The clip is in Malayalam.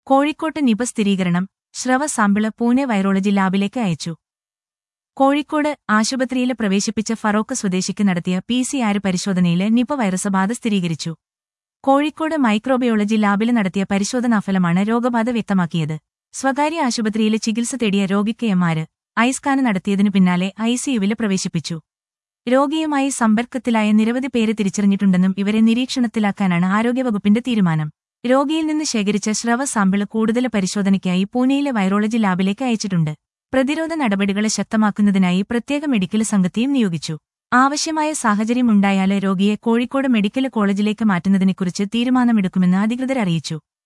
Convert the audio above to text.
കോഴിക്കോട്ട് നിപ സ്ഥിരീകരണം ശ്രവ സാമ്പിള് പൂനെ വൈറോളജി ലാബിലേക്ക് അയച്ചു കോഴിക്കോട് ആശുപത്രിയിൽ പ്രവേശിപ്പിച്ച ഫറോക്ക് സ്വദേശിക്ക് നടത്തിയ പി സി ആർ പരിശോധനയിൽ നിപ വൈറസ് ബാധ സ്ഥിരീകരിച്ചു കോഴിക്കോട് മൈക്രോബയോളജി ലാബിൽ നടത്തിയ പരിശോധനാഫലമാണ് രോഗബാധ വ്യക്തമാക്കിയത് സ്വകാര്യ ആശുപത്രിയിൽ ചികിത്സ തേടിയ രോഗിക്ക് എംആർ ഐ സ്കാൻ നടത്തിയതിനു പിന്നാലെ ഐസിയുവിൽ പ്രവേശിപ്പിച്ചു രോഗിയുമായി സമ്പർക്കത്തിലായ നിരവധി പേര് തിരിച്ചറിഞ്ഞിട്ടുണ്ടെന്നും ഇവരെ നിരീക്ഷണത്തിലാക്കാനാണ് ആരോഗ്യവകുപ്പിന്റെ തീരുമാനം രോഗിയിൽ നിന്ന് ശേഖരിച്ച ശ്രവ സാമ്പിള് കൂടുതൽ പരിശോധനയ്ക്കായി പൂനെയിലെ വൈറോളജി ലാബിലേക്ക് അയച്ചിട്ടുണ്ട് പ്രതിരോധ നടപടികൾ ശക്തമാക്കുന്നതിനായി പ്രത്യേക മെഡിക്കൽ സംഘത്തെയും നിയോഗിച്ചു ആവശ്യമായ സാഹചര്യമുണ്ടായാല് രോഗിയെ കോഴിക്കോട് മെഡിക്കൽ കോളേജിലേക്ക് മാറ്റുന്നതിനെക്കുറിച്ച് തീരുമാനമെടുക്കുമെന്ന് അധികൃതർ അറിയിച്ചു